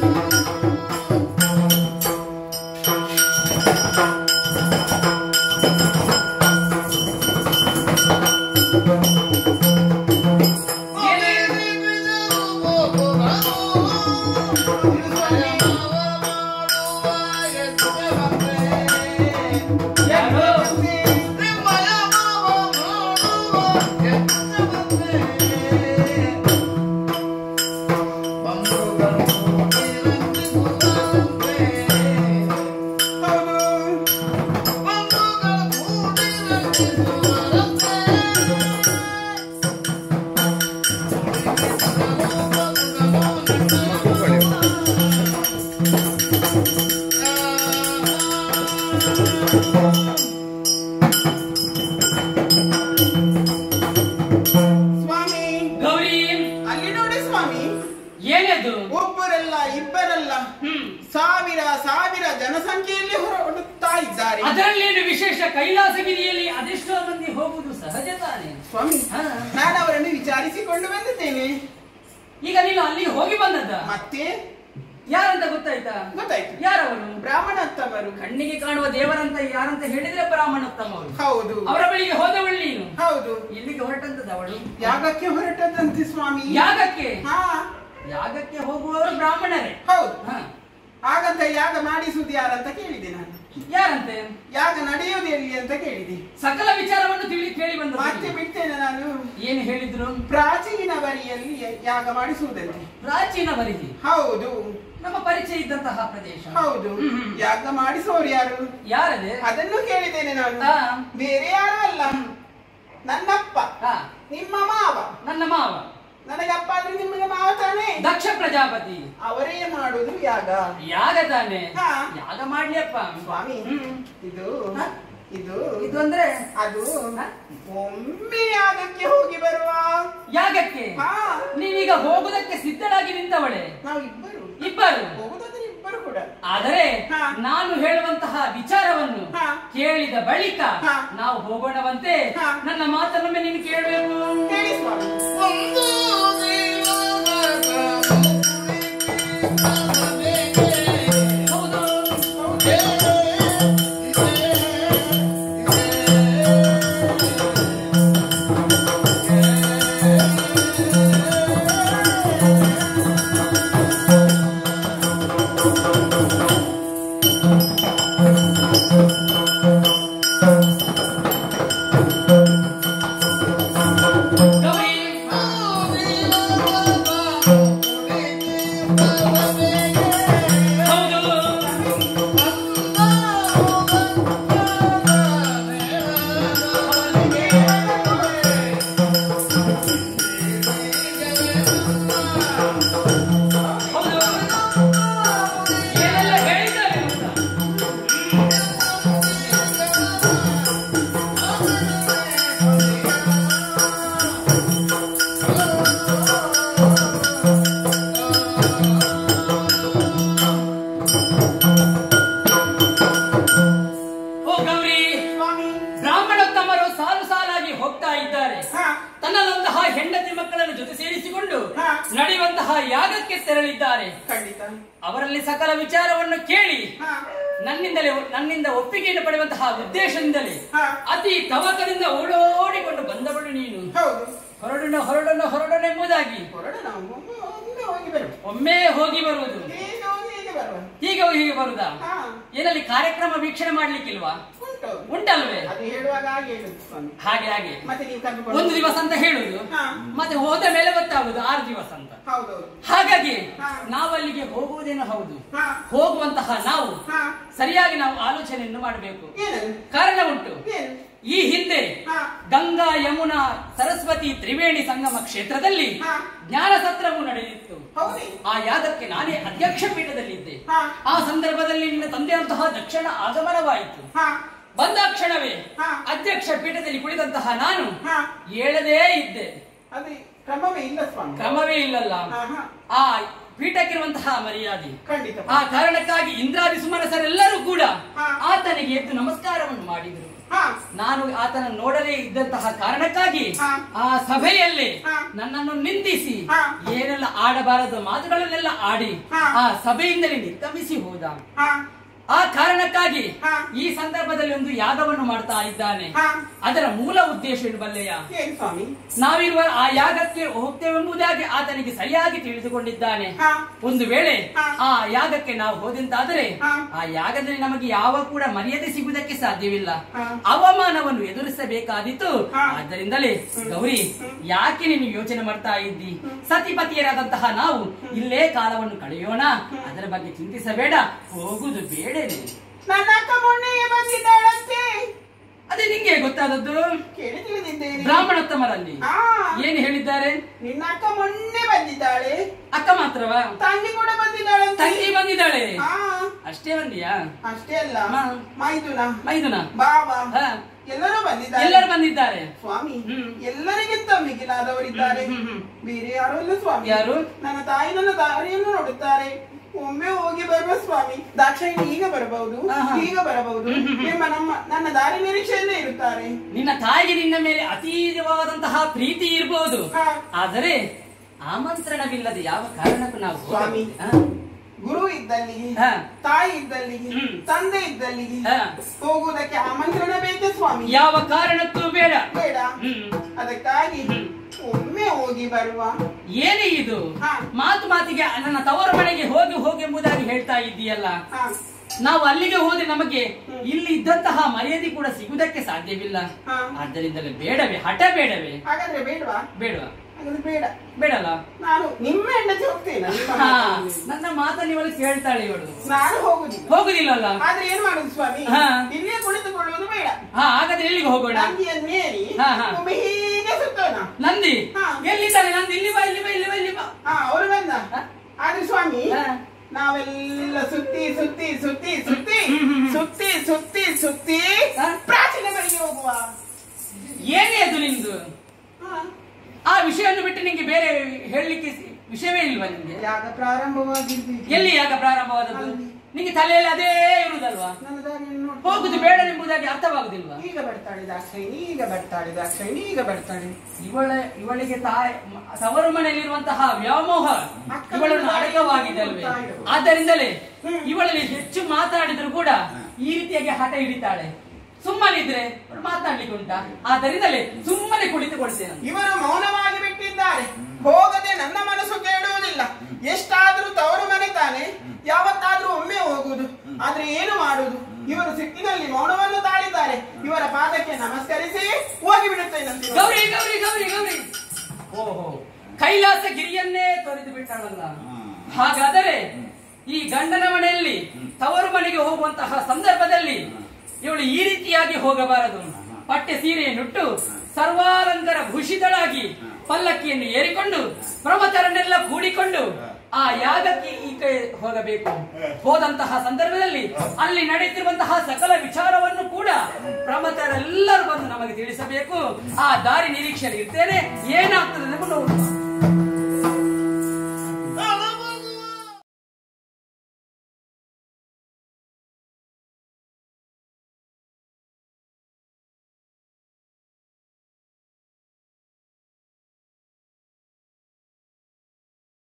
ಸ್ವಾಮಿ ಗೌರಿ ಅಲ್ಲಿ ನೋಡಿ ಸ್ವಾಮಿ ಏನದು ಒಬ್ಬರಲ್ಲ ಇಬ್ಬರಲ್ಲ ಹ್ಮ್ ಸಾವಿರ ಸಾವಿರ ಜನಸಂಖ್ಯೆಯಲ್ಲಿ ಹೊರಡುತ್ತಾ ಇದ್ದಾರೆ ಅದರಲ್ಲೇನು ವಿಶೇಷ ಕೈಲಾಸಗಿರಿಯಲ್ಲಿ ಅದೆಷ್ಟೋ ಮಂದಿ ಹೋಗುವುದು ಸಹಜ ತಾನೆ ಸ್ವಾಮಿ ಹಾ. ನಾನು ಅವರನ್ನು ವಿಚಾರಿಸಿಕೊಂಡು ಬಂದಿದ್ದೇನೆ ಈಗ ನೀನು ಅಲ್ಲಿ ಹೋಗಿ ಬಂದದ್ದ ಮತ್ತೆ ಯಾರಂತ ಗೊತ್ತಾಯ್ತಾ ಗೊತ್ತಾಯ್ತು ಯಾರವರು ಬ್ರಾಹ್ಮಣತ್ತವರು ಕಣ್ಣಿಗೆ ಕಾಣುವ ದೇವರಂತ ಯಾರಂತ ಹೇಳಿದ್ರೆ ಬ್ರಾಹ್ಮಣೋತ್ತಮವರು ಹೌದು ಅವರ ಬಳಿಗೆ ಹೋದವಳು ನೀನು ಹೌದು ಎಲ್ಲಿಗೆ ಹೊರಟಂತದ ಅವಳು ಯಾಗಕ್ಕೆ ಹೊರಟದಂತೆ ಸ್ವಾಮಿ ಯಾಗಕ್ಕೆ ಹಾ ಯಾಗಕ್ಕೆ ಹೋಗುವವರು ಬ್ರಾಹ್ಮಣರೇ ಹೌದು ಹ. ಹಾಗಂತ ಯಾಗ ಮಾಡಿಸುವುದು ಯಾರಂತ ಕೇಳಿದೆ ನಾನು ಯಾರಂತೆ ಯಾಗ ನಡೆಯುವುದು ಎಲ್ಲಿ ಅಂತ ಕೇಳಿದೆ ಸಕಲ ವಿಚಾರವನ್ನು ತಿಳಿ ಕೇಳಿ ಮತ್ತೆ ಬಂದ ಬಿಡ್ತೇನೆ ನಾನು ಏನು ಹೇಳಿದ್ರು ಪ್ರಾಚೀನ ಬರಿಯಲ್ಲಿ ಯಾಗ ಮಾಡಿಸುವುದಂತೆ ಪ್ರಾಚೀನ ವರಿಗೆ ಹೌದು ನಮ್ಮ ಪರಿಚಯ ಇದ್ದಂತಹ ಪ್ರದೇಶ ಹೌದು ಹ್ಮ್, ಹ್ಮ್. ಯಾಗ ಮಾಡಿಸುವವರು ಯಾರು ಯಾರದೆ ಅದನ್ನು ಕೇಳಿದ್ದೇನೆ ನಾನು ಹಾ. ಬೇರೆ ಯಾರು ಅಲ್ಲ ನನ್ನಪ್ಪ ಹಾ, ನಿಮ್ಮ ಮಾವ ನನ್ನ ಮಾವ ನನಗೆ ಅಪ್ಪ ಆದ್ರೆ ನಿಮಗೆ ಮಾವ ತಾನೇ ದಕ್ಷ ಪ್ರಜಾಪತಿ ಅವರೇ ಮಾಡುವುದು ಯಾಗ ಯಾಗ ತಾನೆ ಹಾ. ಯಾಗ ಮಾಡ್ಲಿಯಪ್ಪ ಸ್ವಾಮಿ ಹ್ಮ್. ಇದು ಹಾ? ಇದು ಇದು ಅಂದ್ರೆ ಅದು ಹಾ? ಒಮ್ಮೆ ಯಾಗಕ್ಕೆ ಹೋಗಿ ಬರುವ ಯಾಗಕ್ಕೆ ಹಾ ನೀವೀಗ ಹೋಗುದಕ್ಕೆ ಸಿದ್ಧರಾಗಿ ನಿಂತವಳೆ ನಾವು ಇಬ್ಬರು ಇಬ್ಬರು ಹೋಗುದಾದ್ರೆ ಇಬ್ಬರು ಕೂಡ ಆದರೆ ಹಾ. ನಾನು ಹೇಳುವಂತಹ ವಿಚಾರವನ್ನು ಹಾ. ಕೇಳಿದ ಬಳಿಕ ಹಾ. ನಾವು ಹೋಗೋಣವಂತೆ ಹಾ. ನನ್ನ ಮಾತನ್ನೊಮ್ಮೆ ನೀನು ಕೇಳಬೇಕು ಹೇಳಿ ಸ್ವಾಮಿ ಹೌದು ಗೌರಿ ಹೌದು ಹೌದು ಏನೆಲ್ಲ ಹೇಳಿದ್ದಾರೆ ಗೊತ್ತಾ? ಓ ಗೌರಿ ಸ್ವಾಮಿ ಬ್ರಾಹ್ಮಣೋತ್ತಮರು ಸಾಲು ಸಾಲಾಗಿ ಹೋಗ್ತಾ ಇದ್ದಾರೆ ಹಾ ತನ್ನದಂತಹ ಹೆಂಡತಿ ಮಕ್ಕಳನ್ನು ಜೊತೆ ಸೇರಿಸಿಕೊಂಡು ಹಾ. ನಡೆಯುವಂತಹ ಯಾಗಕ್ಕೆ ತೆರಳಿದ್ದಾರೆ ಖಂಡಿತ ಅವರಲ್ಲಿ ಸಕಲ ವಿಚಾರವನ್ನು ಕೇಳಿ ಹಾ ನನ್ನಿಂದಲೇ ನನ್ನಿಂದ ಒಪ್ಪಿಗೆಯನ್ನು ಪಡೆಯುವಂತಹ ಉದ್ದೇಶದಿಂದಲೇ ಹಾ. ಅತಿ ಕವಕದಿಂದ ಓಡೋಡಿಕೊಂಡು ಬಂದವಳು ನೀನು ಹೌದು ಹೊರಡೋಣ ಹೊರಡೋಣ ಹೊರಡೋಣ ಎಂಬುದಾಗಿ ಹೊರಡ ನಾವು ಒಮ್ಮೆ ಒಮ್ಮೆ ಹೋಗಿ ಬರುವ ಒಮ್ಮೆ ಹೋಗಿ ಬರುವುದು ಹೇಗೆ ಹೋಗಿ ಹೇಗೆ ಬರುವ ಹೀಗೆ ಹೀಗೆ ಬರುದಾ ಹಾ ಏನಲ್ಲಿ ಕಾರ್ಯಕ್ರಮ ವೀಕ್ಷಣೆ ಮಾಡ್ಲಿಕ್ಕಿಲ್ವಾ ಉಂಟು ಉಂಟಲ್ವೇ ಅದು ಹೇಳುವಾಗ ಹಾಗೆ ಹೇಳುದು ಸ್ವಾಮಿ ಹಾಗೆ ಹಾಗೆ ಮತ್ತೆ ನೀವು ಕರ್ಕೊಂಡು ಒಂದು ದಿವಸ ಅಂತ ಹೇಳುದು ಹಾ. ಮತ್ತೆ ಹೋದ ಮೇಲೆ ಗೊತ್ತಾಗುದು ಆರು ದಿವಸ ಅಂತ ಹೌದೌದು ಹಾಗಾಗಿ ಹಾ. ನಾವು ಅಲ್ಲಿಗೆ ಹೋಗುವುದೇನೋ ಹೌದು ಹಾ ಹೋಗುವಂತಹ ನಾವು ಹಾ ಸರಿಯಾಗಿ ನಾವು ಆಲೋಚನೆಯನ್ನು ಮಾಡಬೇಕು ಏನು ಕಾರಣ ಉಂಟು ಏನು ಈ ಹಿಂದೆ ಹಾ ಗಂಗಾ ಯಮುನಾ ಸರಸ್ವತಿ ತ್ರಿವೇಣಿ ಸಂಗಮ ಕ್ಷೇತ್ರದಲ್ಲಿ ಹಾ. ಜ್ಞಾನ ಸತ್ರವು ನಡೆದಿತ್ತು ಹೌದೇ ಆ ಯಾಗಕ್ಕೆ ನಾನೇ ಅಧ್ಯಕ್ಷ ಪೀಠದಲ್ಲಿದ್ದೆ ಹಾ ಆ ಸಂದರ್ಭದಲ್ಲಿ ನಿನ್ನ ತಂದೆಯಂತಹ ದಕ್ಷಿಣ ಆಗಮನವಾಯಿತು ಹಾ ಬಂದ ಕ್ಷಣವೇ ಹಾ. ಅಧ್ಯಕ್ಷ ಪೀಠದಲ್ಲಿ ಕುಳಿತಂತಹ ನಾನು ಹಾ ಏಳದೇ ಇದ್ದೆ ಅದು ಕ್ರಮವೇ ಇಲ್ಲ ಸ್ವಾಮಿ ಕ್ರಮವೇ ಇಲ್ಲಲ್ಲ ಹಾ ಹಾ ಆ ಪೀಠಕ್ಕಿರುವಂತಹ ಮರ್ಯಾದೆ ಖಂಡಿತ ಆ ಕಾರಣಕ್ಕಾಗಿ ಇಂದ್ರಾದಿ ಸುಮನಸರೆಲ್ಲರೂ ಕೂಡ ಹಾ. ಆತನಿಗೆ ಎದ್ದು ನಮಸ್ಕಾರವನ್ನು ಮಾಡಿದರು ಹಾ. ನಾನು ಆತನ ನೋಡಲೇ ಇದ್ದಂತಹ ಕಾರಣಕ್ಕಾಗಿ ಹಾ. ಆ ಸಭೆಯಲ್ಲಿ ಹಾ. ನನ್ನನ್ನು ನಿಂದಿಸಿ ಹಾ. ಏನೆಲ್ಲ ಆಡಬಾರದು ಮಾತುಗಳನ್ನೆಲ್ಲ ಆಡಿ ಹಾ. ಆ ಸಭೆಯಿಂದಲೇ ನಿರ್ಗಮಿಸಿ ಹೋದ ಹಾ ಆ ಕಾರಣಕ್ಕಾಗಿ ಹಾ. ಈ ಸಂದರ್ಭದಲ್ಲಿ ಒಂದು ಯಾಗವನ್ನು ಮಾಡ್ತಾ ಇದ್ದಾನೆ ಹಾ. ಅದರ ಮೂಲ ಉದ್ದೇಶ ಏನು ಬಲ್ಲೆಯ ಏನು ಸ್ವಾಮಿ ನಾವಿರುವ ಆ ಯಾಗಕ್ಕೆ ಹೋಗ್ತೇವೆಂಬುದಾಗಿ ಆತನಿಗೆ ಸರಿಯಾಗಿ ತಿಳಿದುಕೊಂಡಿದ್ದಾನೆ ಹಾ. ಒಂದು ವೇಳೆ ಹಾ. ಆ ಯಾಗಕ್ಕೆ ನಾವು ಹೋದಂತಾದರೆ ಹಾ. ಆ ಯಾಗದಲ್ಲಿ ನಮಗೆ ಯಾವ ಕೂಡ ಮರ್ಯಾದೆ ಸಿಗುವುದಕ್ಕೆ ಸಾಧ್ಯವಿಲ್ಲ ಹಾ. ಅವಮಾನವನ್ನು ಎದುರಿಸಬೇಕಾದೀತು ಹಾ. ಆದ್ದರಿಂದಲೇ ಗೌರಿ ಯಾಕೆ ನೀನು ಯೋಚನೆ ಮಾಡ್ತಾ ಇದ್ದಿ ಸತಿಪತಿಯರಾದಂತಹ ನಾವು ಇಲ್ಲೇ ಕಾಲವನ್ನು ಕಳೆಯೋಣ ಅದರ ಬಗ್ಗೆ ಚಿಂತಿಸಬೇಡ ಹೋಗುದು ಬೇಡನೆ ನನ್ನ ಅಕ್ಕ ಮೊನ್ನೆಯೇ ಬಂದಿದ್ದಾಳಂತೆ ಅದೇ ನಿಂಗೆ ಗೊತ್ತಾದದ್ದು ಕೇಳಿ ತಿಳಿದಿದ್ದೇನೆ ಬ್ರಾಹ್ಮಣೋತ್ತಮರಲ್ಲಿ ಹಾ ಏನು ಹೇಳಿದ್ದಾರೆ ನಿನ್ನ ಅಕ್ಕ ಮೊನ್ನೆ ಬಂದಿದ್ದಾಳೆ ಅಕ್ಕ ಮಾತ್ರವಾ ತಂಗಿ ಕೂಡ ಬಂದಿದ್ದಾಳಂತೆ ತಂಗಿ ಬಂದಿದ್ದಾಳೆ ಹಾ ಅಷ್ಟೇ ಬಂದಿಯಾ ಅಷ್ಟೇ ಅಲ್ಲ ಹಾ. ಮೈದುನ ಮೈದುನ ಬಾಬಾ ಹಾ. ಎಲ್ಲರೂ ಬಂದಿದ್ದಾರೆ ಎಲ್ಲರೂ ಬಂದಿದ್ದಾರೆ ಸ್ವಾಮಿ ಹ್ಮ್. ಎಲ್ಲರಿಗಿಂತ ಮಿಗಿಲಾದವರಿದ್ದಾರೆ ಹ್ಮ್, ಹ್ಮ್, ಹ್ಮ್. ಬೇರೆ ಯಾರು ಇಲ್ಲ ಸ್ವಾಮಿ ಯಾರು? ನನ್ನ ತಾಯಿ ನನ್ನ ದಾರಿಯನ್ನು ನೋಡುತ್ತಾರೆ ಒಮ್ಮೆ ಹೋಗಿ ಬರುವ ಸ್ವಾಮಿ ದಾಕ್ಷಾಯಿಣಿ ಈಗ ಬರಬಹುದು ಆಹಾ. ಈಗ ಬರಬಹುದು ನಿಮ್ಮ ನಮ್ಮ ನನ್ನ ದಾರಿ ನಿರೀಕ್ಷೆಯಲ್ಲೇ ಇರುತ್ತಾರೆ ನಿನ್ನ ತಾಯಿಗೆ ನಿನ್ನ ಮೇಲೆ ಅತೀತವಾದಂತಹ ಪ್ರೀತಿ ಇರಬಹುದು ಹಾ. ಆದರೆ ಆಮಂತ್ರಣವಿಲ್ಲದೆ ಯಾವ ಕಾರಣಕ್ಕೂ ನಾವು ಸ್ವಾಮಿ. ಹಾ? ಗುರು ಇದ್ದಲ್ಲಿಗೆ ಹಾ. ತಾಯಿ ಇದ್ದಲ್ಲಿಗೆ ಹ್ಮ್. ತಂದೆ ಇದ್ದಲ್ಲಿಗೆ ಹಾ. ಹೋಗುವುದಕ್ಕೆ ಆಮಂತ್ರಣ ಬೇಕೆ ಸ್ವಾಮಿ ಯಾವ ಕಾರಣಕ್ಕೂ ಬೇಡ ಬೇಡ ಹ್ಮ್. ಅದಕ್ಕಾಗಿ ಒಮ್ಮೆ ಹೋಗಿ ಬರುವ ಏನೇ ಇದು ಹಾ. ಮಾತು ಮಾತಿಗೆ ನನ್ನ ತವರು ಮನೆಗೆ ಹೋಗಿ ಹೋಗಿ ಎಂಬುದಾಗಿ ಹೇಳ್ತಾ ಇದ್ದೀಯಲ್ಲ ಹಾ. ನಾವು ಅಲ್ಲಿಗೆ ಹೋದ್ರೆ ನಮಗೆ ಇಲ್ಲಿ ಇದ್ದಂತಹ ಮರ್ಯಾದೆ ಕೂಡ ಸಿಗುವುದಕ್ಕೆ ಸಾಧ್ಯವಿಲ್ಲ ಹಾ. ಆದ್ದರಿಂದಲೇ ಬೇಡವೇ ಹಠ ಬೇಡವೇ ಹಾಗಾದ್ರೆ ಬೇಡವಾ ಬೇಡವಾ ಹಾಗಾದ್ರೆ ಬೇಡ ಬೇಡಲ್ಲ ನಾನು ನಿಮ್ಮ ಹೆಂಡತಿ ಹೋಗ್ತೇನೆ ನಿಮ್ಮ ಹಾ ಮಾತನ್ನು. ನನ್ನ ಮಾತನ್ನು ಇವಳು ಕೇಳ್ತಾಳೆ ಇವಳು ನಾನು ಹೋಗುದಿಲ್ಲ ಹೋಗುದಿಲ್ಲಲ್ಲ ಆದ್ರೆ ಏನ್ ಮಾಡುದು ಸ್ವಾಮಿ ಹಾ. ಇಲ್ಲೇ ಕುಳಿತುಕೊಳ್ಳುವುದು ಬೇಡ ಹಾ ಹಾಗಾದ್ರೆ ಎಲ್ಲಿಗೆ ಹೋಗೋಣ ನಂದಿಯನ್ನೇರಿ ಹಾ, ಹಾ. ಒಮ್ಮೆ ಹೀಗೆ ಸುತ್ತೋಣ ನಂದಿ ಹಾ. ಎಲ್ಲಿದ್ದಾನೆ ನಂದಿ ಇಲ್ಲಿ ಬಾ ಇಲ್ಲಿ ಬಾ ಇಲ್ಲಿ ಬಾ ಇಲ್ಲಿ ಬಾ ಹಾ ಅವರು ಬಂದ ಹಾ. ಆದ್ರೆ ಸ್ವಾಮಿ ಹಾ. ನಾವೆಲ್ಲ ಸುತ್ತಿ ಸುತ್ತಿ ಸುತ್ತಿ ಸುತ್ತಿ ಹ್ಮ್, ಹ್ಮ್, ಹ್ಮ್. ಸುತ್ತಿ ಸುತ್ತಿ ಸುತ್ತಿ ಹಾ. ಪ್ರಾಚೀನ ಬಳಿಗೆ ಹೋಗುವ ಏನೇ ಅದು ನಿಂದು ಹಾ. ಆ ವಿಷಯವನ್ನು ಬಿಟ್ಟು ನಿಂಗೆ ಬೇರೆ ಹೇಳಲಿಕ್ಕೆ ವಿಷಯವೇ ಇಲ್ವಾ ನಿಂಗೆ ಯಾಗ ಪ್ರಾರಂಭವಾಗಿದ್ದು ಎಲ್ಲಿ ಯಾಗ ಪ್ರಾರಂಭವಾದದ್ದು ಅಲ್ಲಿ. ನಿಂಗೆ ತಲೆಯಲ್ಲಿ ಅದೇ ಇರುವುದಲ್ವಾ ನನ್ನ ದಾರಿಯನ್ನು ನೋಡ್ತಾ ಹೋಗುದು ಬೇಡ ಎಂಬುದಾಗಿ ಅರ್ಥವಾಗುದಿಲ್ವಾ ಈಗ ಬರ್ತಾಳೆ ದಾಕ್ಷಾಯಿಣಿ ಈಗ ಬರ್ತಾಳೆ ದಾಕ್ಷಾಯಿಣಿ ಈಗ ಬರ್ತಾಳೆ ಇವಳ ಇವಳಿಗೆ ತಾಯಿ ತವರು ಮನೆಯಲ್ಲಿರುವಂತಹ ವ್ಯಾಮೋಹ ಇವಳನ್ನು ಅಡಕವಾಗಿದೆ ಅಲ್ವೇ ಆದ್ದರಿಂದಲೇ ಇವಳಲ್ಲಿ ಹೆಚ್ಚು ಮಾತಾಡಿದ್ರು ಕೂಡ ಈ ರೀತಿಯಾಗಿ ಹಠ ಹಿಡಿತಾಳೆ ಸುಮ್ಮನಿದ್ರೆ ಮಾತಾಡ್ಲಿಕ್ಕೆ ಉಂಟಾ ಆದ್ದರಿಂದಲೇ ಸುಮ್ಮನೆ ಕುಳಿತುಕೊಳ್ತೇನೆ ಇವರು ಮೌನವಾಗಿ ಬಿಟ್ಟಿದ್ದಾರೆ ಹೋಗದೆ ನನ್ನ ಮನಸ್ಸು ಕೇಳುವುದಿಲ್ಲ ಎಷ್ಟಾದ್ರೂ ತವರು ಮನೆ ತಾನೆ ಯಾವತ್ತಾದ್ರೂ ಒಮ್ಮೆ ಹೋಗುವುದು ಆದ್ರೆ ಏನು ಮಾಡುವುದು ಇವರು ಸಿಟ್ಟಿನಲ್ಲಿ ಮೌನವನ್ನು ತಾಳಿದ್ದಾರೆ ಇವರ ಪಾದಕ್ಕೆ ನಮಸ್ಕರಿಸಿ ಹೋಗಿ ಬಿಡುತ್ತೇನಂತೆ ಗೌರಿ ಗೌರಿ ಗೌರಿ ಗೌರಿ ಓಹೋ ಕೈಲಾಸ ಗಿರಿಯನ್ನೇ ತೊರೆದು ಬಿಟ್ಟಳಲ್ಲ ಹಾಗಾದರೆ ಈ ಗಂಡನ ಮನೆಯಲ್ಲಿ ತವರು ಮನೆಗೆ ಹೋಗುವಂತಹ ಸಂದರ್ಭದಲ್ಲಿ ಇವಳು ಈ ರೀತಿಯಾಗಿ ಹೋಗಬಾರದು ಪಟ್ಟೆ ಸೀರೆಯನ್ನುಟ್ಟು ಸರ್ವಾಲಂಕಾರ ಭೂಷಿತಳಾಗಿ ಪಲ್ಲಕ್ಕಿಯನ್ನು ಏರಿಕೊಂಡು ಪ್ರಮತರನ್ನೆಲ್ಲ ಕೂಡಿಕೊಂಡು ಆ ಯಾಗಕ್ಕೆ ಈ ಕೈ ಹೋಗಬೇಕು ಹೋದಂತಹ ಸಂದರ್ಭದಲ್ಲಿ ಅಲ್ಲಿ ನಡೆಯುತ್ತಿರುವಂತಹ ಸಕಲ ವಿಚಾರವನ್ನು ಕೂಡ ಪ್ರಮತರೆಲ್ಲರೂ ಬಂದು ನಮಗೆ ತಿಳಿಸಬೇಕು ಆ ದಾರಿ ನಿರೀಕ್ಷೆಯಲ್ಲಿ ಇರ್ತೇನೆ ಏನಾಗ್ತದೆ ಎಂಬುದು